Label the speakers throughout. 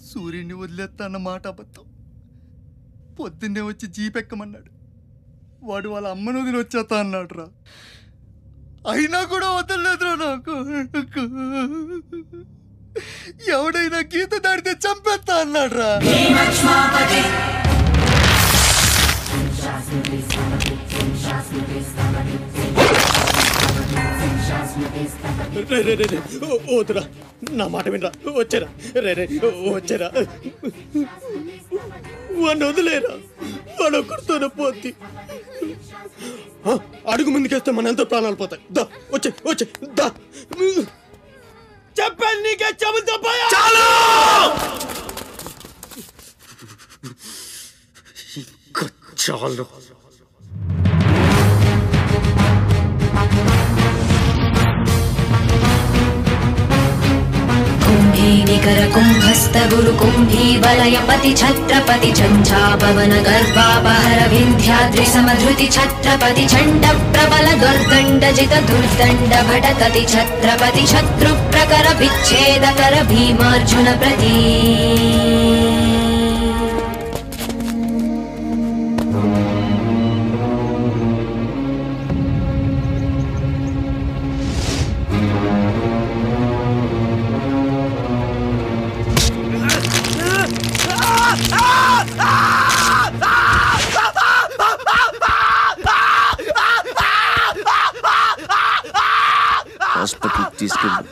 Speaker 1: సూర్యుడిని వదిలేస్తా అన్న మాట అబద్ధం పొద్దున్నే వచ్చి జీప్ ఎక్కమన్నాడు వాడు వాళ్ళ అమ్మను వదిలి వచ్చేస్తా అన్నాడు రా అయినా కూడా వదలలేదురా నాకు ఎవడైనా గీత దాడితే చంపేస్తా అన్నాడు రా
Speaker 2: రే రే రే రే ఓ, వద్దురా నా మాట వినరా వచ్చారా రే రే వచ్చారా వాడిని వదిలేరా వాడు ఒక్కడితోనే పోద్ది ఆ, అడుగు ముందుకేస్తే మన ఎంతో ప్రాణాలు పోతాయి దా వచ్చే వచ్చే దా చెప్పాను నీకే చెబుతా చాలు చాలు
Speaker 3: कुम्भीनिकर कुम्भस्त गुरु कुम्भी वलय पति छत्रपति झञ्झापवन गर्वापहर विन्ध्याद्रि समधृति छत्रपति चण्ड प्रबल दुर्दण्ड जित दुर्दण्ड भटकति छत्रपति शत्रु प्रकर विच्छेदकर भीमार्जुन प्रती
Speaker 4: హాస్పిటల్ తీసుకెళ్ళి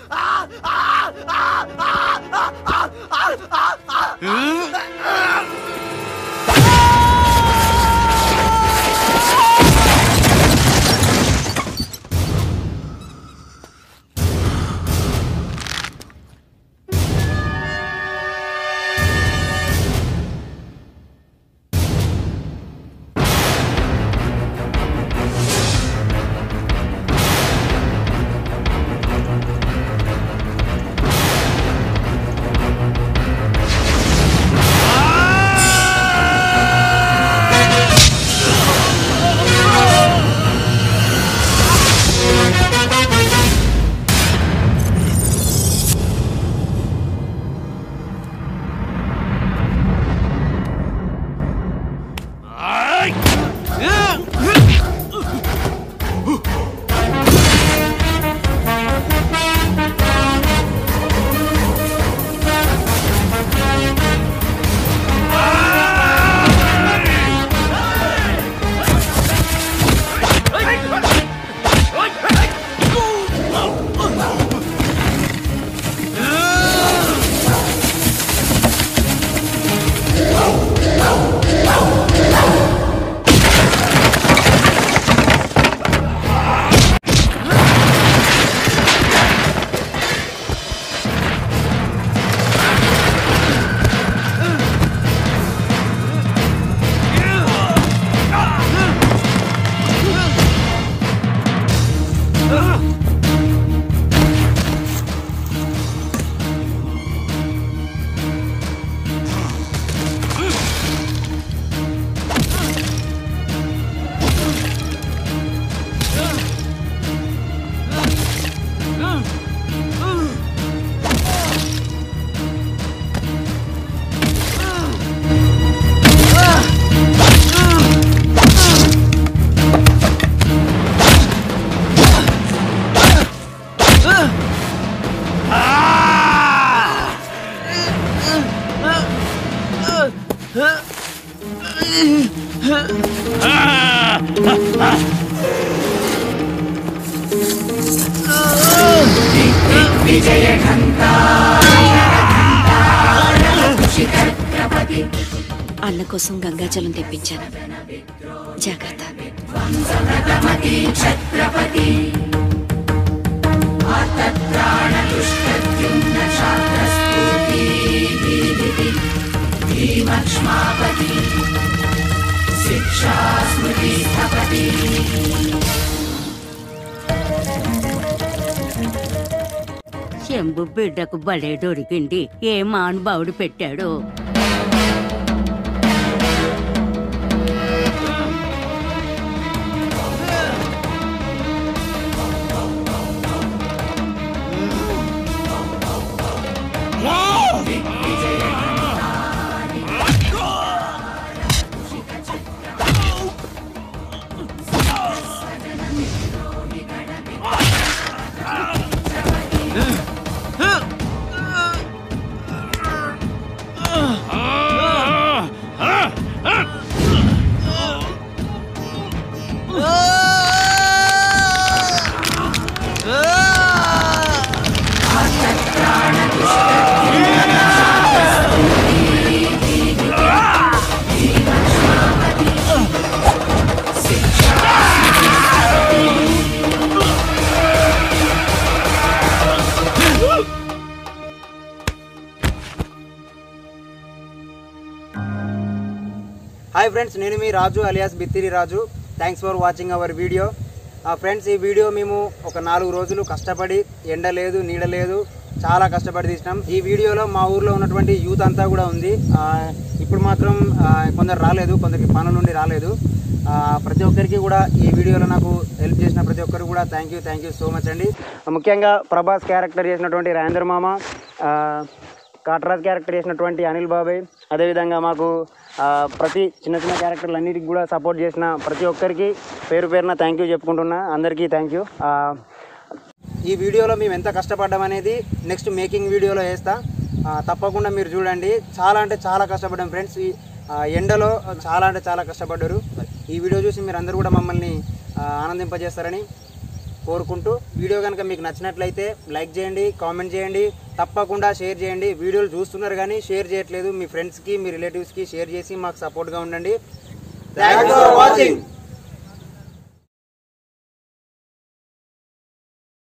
Speaker 5: అన్న కోసం గంగాజలం తెప్పించాను జాగ్రత్త
Speaker 6: శంభు బిడ్డకు బలే దొరికింది ఏ మానుభావుడు పెట్టాడు
Speaker 4: హాయ్ ఫ్రెండ్స్ నేను మీ Raju alias Bithiri Raju thanks for watching our video friends ఈ వీడియో మేము ఒక నాలుగు రోజులు కష్టపడి ఎండ లేదు నీడ లేదు చాలా కష్టపడి తీసినాం ఈ వీడియోలో మా ఊర్లో ఉన్నటువంటి యూత్ అంతా కూడా ఉంది ఆ, ఇప్పుడు మాత్రం ఆ, కొందరు రాలేదు కొందరికి పనుల నుండి రాలేదు ఆ, ప్రతి ఒక్కరికి కూడా ఈ వీడియోలో నాకు హెల్ప్ చేసిన ప్రతి ఒక్కరికి కూడా thank you thank you so much అండి ముఖ్యంగా ప్రభాస్ క్యారెక్టర్ చేసినటువంటి రాజేంద్ర మామ ఆ, కాటరాజ్ క్యారెక్టర్ చేసినటువంటి అనిల్ బాబాయ్ అదేవిధంగా మాకు ఆ, ప్రతి చిన్న చిన్న క్యారెక్టర్లు అన్నిటికి కూడా సపోర్ట్ చేసిన ప్రతి ఒక్కరికి పేరు పేరున థ్యాంక్ యూ చెప్పుకుంటున్నా అందరికీ థ్యాంక్ యూ ఈ వీడియోలో మేము ఎంత కష్టపడ్డాం అనేది నెక్స్ట్ మేకింగ్ వీడియోలో వేస్తా ఆ, తప్పకుండా మీరు చూడండి చాలా అంటే చాలా కష్టపడ్డాం ఫ్రెండ్స్ ఈ ఆ, ఎండలో చాలా అంటే చాలా కష్టపడ్డారు ఈ వీడియో చూసి మీరు అందరూ కూడా మమ్మల్ని ఆ, ఆనందింపజేస్తారని కోరుకుంటూ వీడియో కనుక మీకు నచ్చినట్లయితే లైక్ చేయండి కామెంట్ చేయండి తప్పకుండా షేర్ చేయండి వీడియోలు చూస్తున్నారు కానీ షేర్ చేయట్లేదు మీ ఫ్రెండ్స్కి మీ రిలేటివ్స్కి షేర్ చేసి మాకు సపోర్ట్గా ఉండండి థ్యాంక్ ఫర్ వాచింగ్